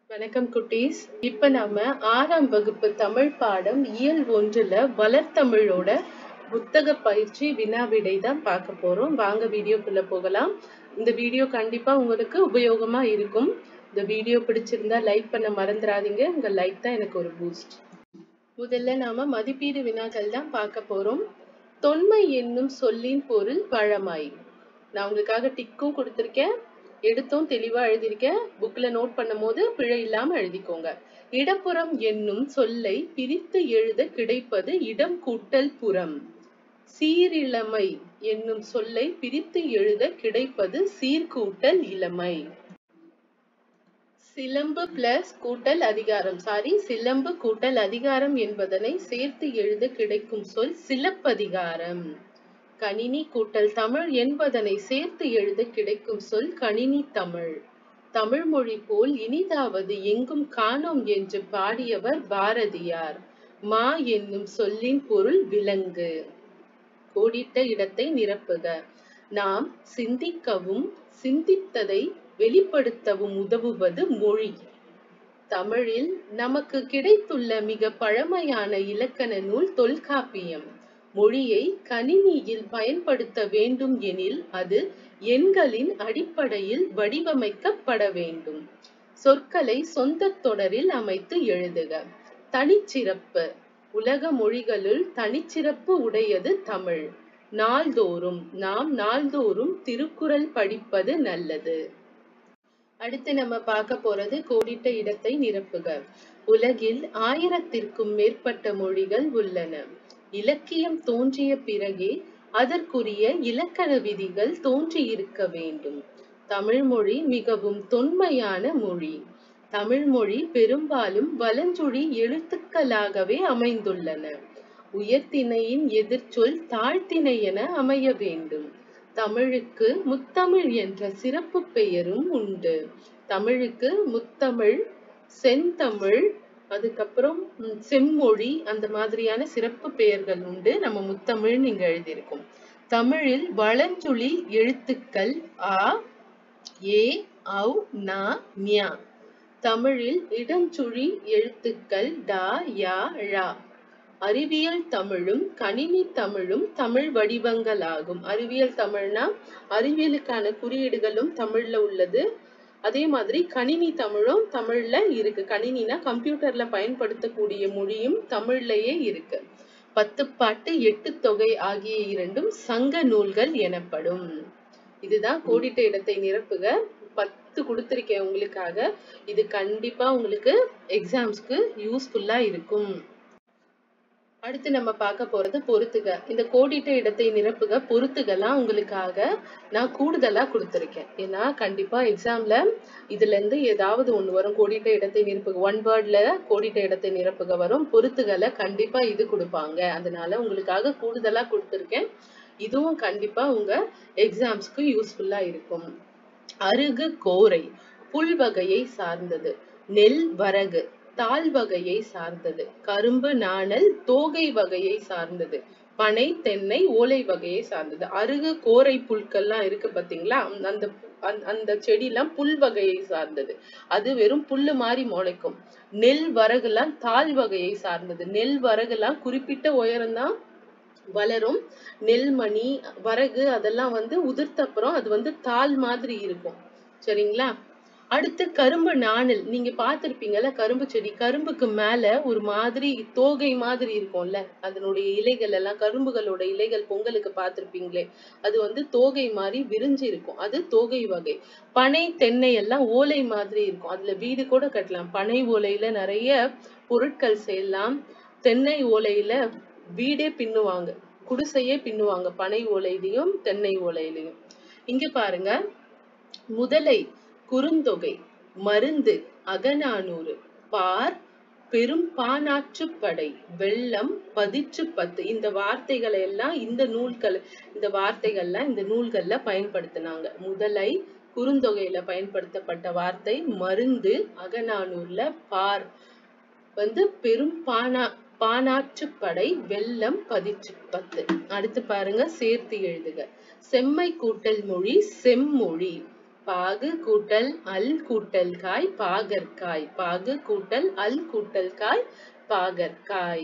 வணக்கம் குட்டீஸ் இப்ப நாம ஆறாம் வகுப்பு தமிழ் பாடம் இயல் ஒன்றுல வளர்த்தமிழோட புத்தக பயிற்சி வினா விடை தான் பார்க்க போறோம் வாங்க வீடியோக்குள்ள போகலாம் இந்த வீடியோ கண்டிப்பா உங்களுக்கு உபயோகமா இருக்கும் இந்த வீடியோ பிடிச்சிருந்தா லைக் பண்ண மறந்துடாதீங்க உங்க லைக் தான் எனக்கு ஒரு பூஸ்ட் முதல்ல நாம மதிப்பீடு வினாக்கள் தான் பார்க்க போறோம் தொன்மை என்னும் சொல்லின் பொருள் பழமை நான் உங்களுக்காக டிக்கும் கொடுத்துருக்கேன் எடுத்தும் தெளிவா எழுதியிருக்கேன் புக்ல நோட் பண்ணும் போது பிழை இல்லாம எழுதிக்கோங்க இடப்புறம் என்னும் சொல்லை பிரித்து எழுத கிடைப்பது இடம் கூட்டல் புறம் சீரிழமை என்னும் சொல்லை பிரித்து எழுத கிடைப்பது சீர்கூட்டல் இளமை சிலம்பு பிளஸ் கூட்டல் அதிகாரம் சாரி சிலம்பு கூட்டல் அதிகாரம் என்பதனை சேர்த்து எழுத கிடைக்கும் சொல் சிலப்பதிகாரம் கணினி கூட்டல் தமிழ் என்பதனை சேர்த்து எழுத கிடைக்கும் சொல் கணினி தமிழ் தமிழ் மொழி போல் இனிதாவது எங்கும் காணோம் என்று பாடியவர் பாரதியார் மா என்னும் சொல்லின் பொருள் விலங்கு கோடிட்ட இடத்தை நிரப்புக நாம் சிந்திக்கவும் சிந்தித்ததை வெளிப்படுத்தவும் உதவுவது மொழி தமிழில் நமக்கு கிடைத்துள்ள மிக பழமையான இலக்கண நூல் தொல்காப்பியம் மொழியை கணினியில் பயன்படுத்த வேண்டும் எனில் அது எண்களின் அடிப்படையில் வடிவமைக்கப்பட வேண்டும் சொற்களை சொந்த தொடரில் அமைத்து எழுதுக தனிச்சிறப்பு உலக மொழிகளுள் தனிச்சிறப்பு உடையது தமிழ் நாள்தோறும் நாம் நாள்தோறும் திருக்குறள் படிப்பது நல்லது அடுத்து நம்ம பார்க்க போறது கோடிட்ட இடத்தை நிரப்புக உலகில் ஆயிரத்திற்கும் மேற்பட்ட மொழிகள் உள்ளன இலக்கியம் தோன்றிய பிறகே அதற்குரிய இலக்கண விதிகள் தோன்றியிருக்க வேண்டும் தமிழ் மொழி மிகவும் தொன்மையான மொழி தமிழ் மொழி பெரும்பாலும் வலஞ்சுழி எழுத்துக்களாகவே அமைந்துள்ளன உயர்த்திணையின் எதிர்ச்சொல் தாழ்த்திணை என அமைய வேண்டும் தமிழுக்கு முத்தமிழ் என்ற சிறப்பு பெயரும் உண்டு தமிழுக்கு முத்தமிழ் செந்தமிழ் அதுக்கப்புறம் செம்மொழி அந்த மாதிரியான சிறப்பு பெயர்கள் உண்டு நம்ம முத்தமிழ் நீங்க எழுதியிருக்கோம் தமிழில் வளஞ்சுழி எழுத்துக்கள் ஆ ஏ ஔ நா ஞா தமிழில் இடஞ்சுழி எழுத்துக்கள் டா யா ழா அறிவியல் தமிழும் கணினி தமிழும் தமிழ் வடிவங்களாகும் அறிவியல் தமிழ்னா அறிவியலுக்கான குறியீடுகளும் தமிழ்ல உள்ளது அதே மாதிரி கணினி தமிழும் தமிழ்ல இருக்கு கணினினா கம்ப்யூட்டர்ல பயன்படுத்தக்கூடிய மொழியும் தமிழ்லயே இருக்கு பத்து பாட்டு எட்டு தொகை ஆகிய இரண்டும் சங்க நூல்கள் எனப்படும் இதுதான் கோடிட்ட இடத்தை நிரப்புக பத்து கொடுத்திருக்கேன் உங்களுக்காக இது கண்டிப்பா உங்களுக்கு எக்ஸாம்ஸ்க்கு யூஸ்ஃபுல்லா இருக்கும் அடுத்து நம்ம பார்க்க போறது பொறுத்துக இந்த கோடிட்ட இடத்தை நிரப்புக பொறுத்துகலாம் உங்களுக்காக நான் கூடுதலா கொடுத்துருக்கேன் ஏன்னா கண்டிப்பா எக்ஸாம்ல இதுல இருந்து ஏதாவது ஒண்ணு வரும் கோடிட்ட இடத்தை நிரப்புக ஒன் வேர்ட்ல கோடிட்ட இடத்தை நிரப்புக வரும் பொறுத்துகளை கண்டிப்பா இது கொடுப்பாங்க அதனால உங்களுக்காக கூடுதலா கொடுத்துருக்கேன் இதுவும் கண்டிப்பா உங்க எக்ஸாம்ஸ்க்கு யூஸ்ஃபுல்லா இருக்கும் அருகு கோரை புல் வகையை சார்ந்தது நெல் வரகு தாள் வகையை சார்ந்தது கரும்பு நாணல் தோகை வகையை சார்ந்தது பனை தென்னை ஓலை வகையை சார்ந்தது அருகு கோரை புல்கள்லாம் இருக்கு பாத்தீங்களா அந்த அந்த செடியெல்லாம் புல் வகையை சார்ந்தது அது வெறும் புல்லு மாதிரி முளைக்கும் நெல் வரகுலாம் தாள் வகையை சார்ந்தது நெல் வரகுலாம் குறிப்பிட்ட உயரம் தான் வளரும் நெல்மணி வரகு அதெல்லாம் வந்து உதிர்த்த அப்புறம் அது வந்து தாள் மாதிரி இருக்கும் சரிங்களா அடுத்து கரும்பு நாணல் நீங்க பார்த்திருப்பீங்கல்ல கரும்பு செடி கரும்புக்கு மேல ஒரு மாதிரி தோகை மாதிரி இருக்கும்ல அதனுடைய இலைகள் எல்லாம் கரும்புகளோட இலைகள் பொங்கலுக்கு பார்த்திருப்பீங்களே அது வந்து தோகை மாதிரி விரிஞ்சு இருக்கும் அது தோகை வகை பனை தென்னை எல்லாம் ஓலை மாதிரி இருக்கும் அதுல வீடு கூட கட்டலாம் பனை ஓலையில நிறைய பொருட்கள் செய்யலாம் தென்னை ஓலையில வீடே பின்னுவாங்க குடிசையே பின்னுவாங்க பனை ஓலையிலையும் தென்னை ஓலையிலையும் இங்க பாருங்க முதலை குறுந்தொகை மருந்து அகநானூறு பார் பெரும் பானாற்றுப்படை வெள்ளம் பதிற்று பத்து இந்த வார்த்தைகளை எல்லாம் இந்த நூல்கள் இந்த வார்த்தைகள்லாம் இந்த நூல்கள்ல பயன்படுத்தினாங்க முதலை குறுந்தொகையில பயன்படுத்தப்பட்ட வார்த்தை மருந்து அகநானூர்ல பார் வந்து பெரும் பானா பானாற்றுப்படை வெள்ளம் பதிற்று பத்து அடுத்து பாருங்க சேர்த்து எழுதுக செம்மை கூட்டல் மொழி செம்மொழி பாகு கூட்டல் அல் கூட்டல் காய் பாகற்காய் பாகு கூட்டல் அல் கூட்டல் காய் பாகற்காய்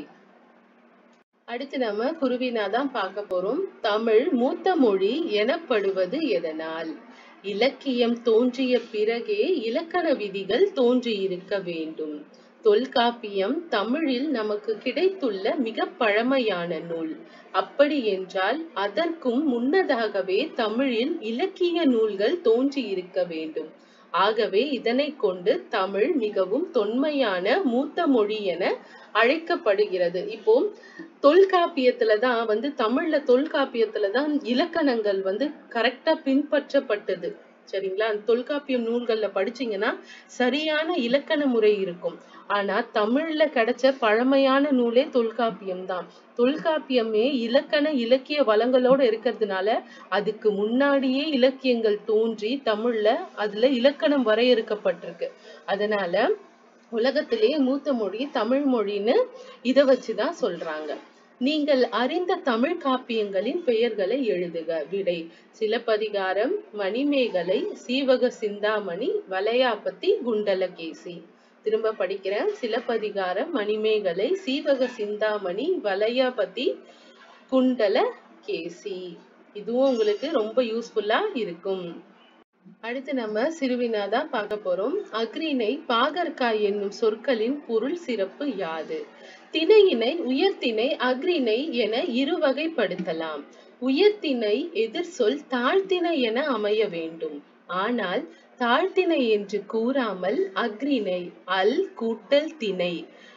அடுத்து நம்ம குருவினா தான் பார்க்க போறோம் தமிழ் மூத்த மொழி எனப்படுவது எதனால் இலக்கியம் தோன்றிய பிறகே இலக்கண விதிகள் தோன்றியிருக்க வேண்டும் தொல்காப்பியம் தமிழில் நமக்கு கிடைத்துள்ள மிக பழமையான நூல் அப்படி என்றால் அதற்கும் முன்னதாகவே தமிழில் இலக்கிய நூல்கள் தோன்றியிருக்க வேண்டும் ஆகவே இதனை கொண்டு தமிழ் மிகவும் தொன்மையான மூத்த மொழி என அழைக்கப்படுகிறது இப்போ தொல்காப்பியத்துல தான் வந்து தமிழ்ல தொல்காப்பியத்துல தான் இலக்கணங்கள் வந்து கரெக்டா பின்பற்றப்பட்டது சரிங்களா தொல்காப்பியம் நூல்கள்ல படிச்சீங்கன்னா சரியான இலக்கண முறை இருக்கும் ஆனா தமிழ்ல கிடைச்ச பழமையான நூலே தொல்காப்பியம் தான் தொல்காப்பியமே இலக்கண இலக்கிய வளங்களோட இருக்கிறதுனால அதுக்கு முன்னாடியே இலக்கியங்கள் தோன்றி தமிழ்ல அதுல இலக்கணம் வரையறுக்கப்பட்டிருக்கு அதனால உலகத்திலேயே மூத்த மொழி தமிழ் மொழின்னு இத வச்சுதான் சொல்றாங்க நீங்கள் அறிந்த தமிழ் காப்பியங்களின் பெயர்களை எழுதுக விடை சிலப்பதிகாரம் மணிமேகலை சீவக சிந்தாமணி வளையாபதி குண்டலகேசி திரும்ப படிக்கிறேன் சிலப்பதிகாரம் மணிமேகலை சீவக சிந்தாமணி வளையாபதி குண்டல கேசி இதுவும் உங்களுக்கு ரொம்ப யூஸ்ஃபுல்லா இருக்கும் அடுத்து நம்ம சிறுவினா தான் பார்க்க போறோம் அக்ரிணை பாகற்காய் என்னும் சொற்களின் பொருள் சிறப்பு யாது திணையினை உயர்த்திணை அக்ரிணை என இருவகைப்படுத்தலாம் உயர்த்திணை எதிர் சொல் தாழ்த்திணை என அமைய வேண்டும் ஆனால் தாழ்த்திணை என்று கூறாமல் அக்ரிணை அல் கூட்டல் திணை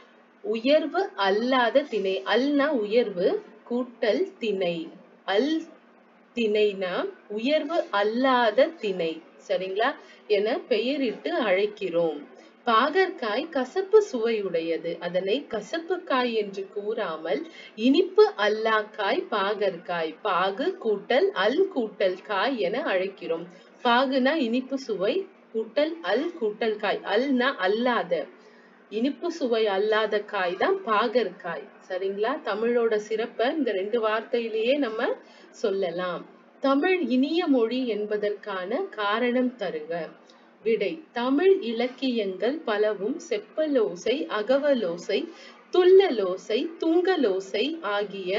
உயர்வு அல்லாத திணை அல்னா உயர்வு கூட்டல் திணை அல் திணைனா உயர்வு அல்லாத திணை சரிங்களா என பெயரிட்டு அழைக்கிறோம் பாகற்காய் கசப்பு சுவையுடையது அதனை கசப்பு காய் என்று கூறாமல் இனிப்பு அல்லாக்காய் பாகற்காய் பாகு கூட்டல் அல் கூட்டல் காய் என அழைக்கிறோம் பாகுனா இனிப்பு சுவை கூட்டல் அல் கூட்டல் காய் அல்னா அல்லாத இனிப்பு சுவை அல்லாத காய் தான் பாகற்காய் சரிங்களா தமிழோட சிறப்பை இந்த ரெண்டு வார்த்தையிலேயே நம்ம சொல்லலாம் தமிழ் இனிய மொழி என்பதற்கான காரணம் தருக விடை தமிழ் இலக்கியங்கள் பலவும் செப்பலோசை அகவலோசை துள்ளலோசை துங்கலோசை ஆகிய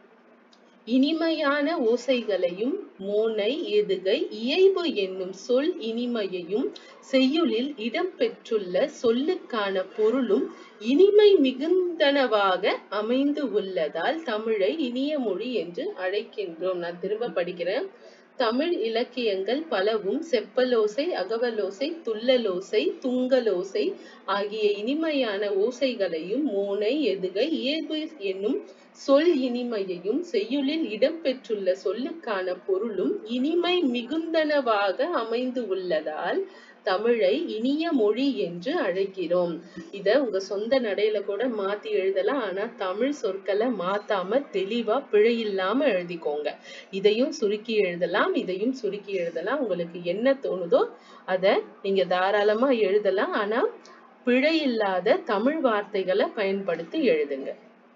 இனிமையான ஓசைகளையும் மோனை எதுகை இயைபு என்னும் சொல் இனிமையையும் செய்யுளில் இடம்பெற்றுள்ள சொல்லுக்கான பொருளும் இனிமை மிகுந்தனவாக அமைந்து உள்ளதால் தமிழை இனிய மொழி என்று அழைக்கின்றோம் நான் திரும்ப படிக்கிறேன் தமிழ் இலக்கியங்கள் பலவும் செப்பலோசை அகவலோசை துள்ளலோசை துங்கலோசை ஆகிய இனிமையான ஓசைகளையும் மோனை எதுகை இயல்பு என்னும் சொல் இனிமையையும் செய்யுளில் இடம்பெற்றுள்ள சொல்லுக்கான பொருளும் இனிமை மிகுந்தனவாக அமைந்து உள்ளதால் தமிழை இனிய மொழி என்று அழைக்கிறோம் இத உங்க சொந்த நடையில கூட மாத்தி எழுதலாம் ஆனா தமிழ் சொற்களை மாத்தாம தெளிவா பிழை இல்லாம எழுதிக்கோங்க இதையும் சுருக்கி எழுதலாம் இதையும் சுருக்கி எழுதலாம் உங்களுக்கு என்ன தோணுதோ அத நீங்க தாராளமா எழுதலாம் ஆனா பிழை இல்லாத தமிழ் வார்த்தைகளை பயன்படுத்தி எழுதுங்க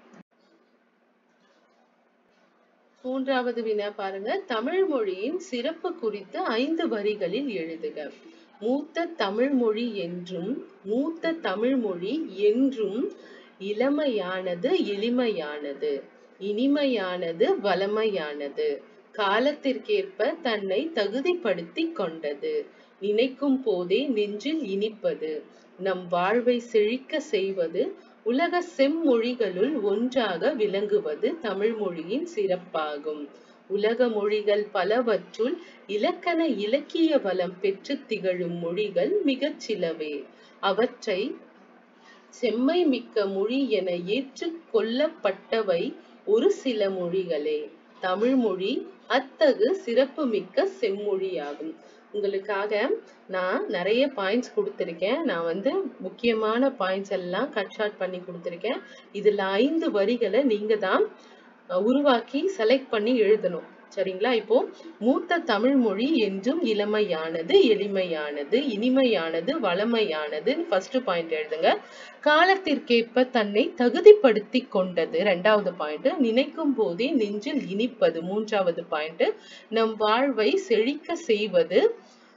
மூன்றாவது வினா பாருங்க தமிழ் மொழியின் சிறப்பு குறித்து ஐந்து வரிகளில் எழுதுக மூத்த தமிழ் மொழி என்றும் மூத்த தமிழ் மொழி என்றும் இளமையானது எளிமையானது இனிமையானது வளமையானது காலத்திற்கேற்ப தன்னை தகுதிப்படுத்தி கொண்டது நினைக்கும் போதே நெஞ்சில் இனிப்பது நம் வாழ்வை செழிக்க செய்வது உலக செம்மொழிகளுள் ஒன்றாக விளங்குவது தமிழ் மொழியின் சிறப்பாகும் உலக மொழிகள் பலவற்றுள் இலக்கண இலக்கிய வளம் பெற்று திகழும் மொழிகள் மிகச் சிலவே அவற்றை செம்மை மிக்க மொழி என ஏற்றுக் கொள்ளப்பட்டவை ஒரு சில மொழிகளே தமிழ் மொழி அத்தகு சிறப்பு மிக்க செம்மொழியாகும் உங்களுக்காக நான் நிறைய பாயிண்ட்ஸ் கொடுத்துருக்கேன் நான் வந்து முக்கியமான பாயிண்ட்ஸ் எல்லாம் கட் ஷார்ட் பண்ணி கொடுத்துருக்கேன் இதுல ஐந்து வரிகளை நீங்க தான் உருவாக்கி செலக்ட் பண்ணி எழுதணும் சரிங்களா இப்போ மூத்த தமிழ் மொழி என்றும் இளமையானது எளிமையானது இனிமையானது வளமையானது ஃபர்ஸ்ட் பாயிண்ட் எழுதுங்க காலத்திற்கேற்ப தன்னை தகுதிப்படுத்தி கொண்டது ரெண்டாவது பாயிண்ட் நினைக்கும் போதே நெஞ்சில் இனிப்பது மூன்றாவது பாயிண்ட் நம் வாழ்வை செழிக்க செய்வது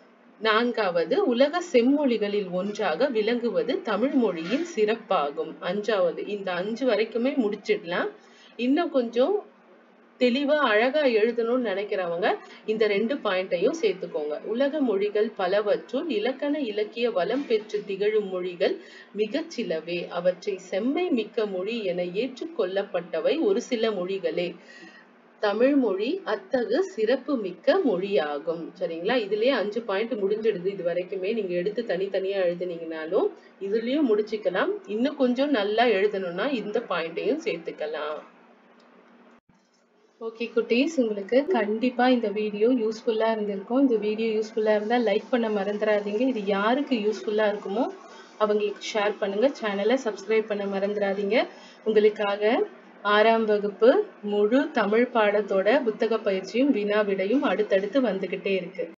நான்காவது உலக செம்மொழிகளில் ஒன்றாக விளங்குவது தமிழ் மொழியின் சிறப்பாகும் அஞ்சாவது இந்த அஞ்சு வரைக்குமே முடிச்சிடலாம் இன்னும் கொஞ்சம் தெளிவா அழகா எழுதணும்னு நினைக்கிறவங்க இந்த ரெண்டு பாயிண்டையும் சேர்த்துக்கோங்க உலக மொழிகள் பலவற்றுள் இலக்கண இலக்கிய வளம் பெற்று திகழும் மொழிகள் மிகச் சிலவே அவற்றை செம்மை மிக்க மொழி என ஏற்றுக்கொள்ளப்பட்டவை ஒரு சில மொழிகளே தமிழ் மொழி அத்தகு சிறப்பு மிக்க மொழியாகும் சரிங்களா இதுலயே அஞ்சு பாயிண்ட் முடிஞ்சிடுது இது வரைக்குமே நீங்க எடுத்து தனித்தனியா எழுதுனீங்கனாலும் இதுலயும் முடிச்சுக்கலாம் இன்னும் கொஞ்சம் நல்லா எழுதணும்னா இந்த பாயிண்டையும் சேர்த்துக்கலாம் ஓகே குட்டீஸ் உங்களுக்கு கண்டிப்பா இந்த வீடியோ யூஸ்ஃபுல்லா இருந்திருக்கும் இந்த வீடியோ யூஸ்ஃபுல்லா இருந்தா லைக் பண்ண மறந்துடாதீங்க இது யாருக்கு யூஸ்ஃபுல்லா இருக்குமோ அவங்களுக்கு ஷேர் பண்ணுங்க சேனலை சப்ஸ்கிரைப் பண்ண மறந்துடாதீங்க உங்களுக்காக ஆறாம் வகுப்பு முழு தமிழ் பாடத்தோட புத்தக பயிற்சியும் வினா விடையும் அடுத்தடுத்து வந்துகிட்டே இருக்கு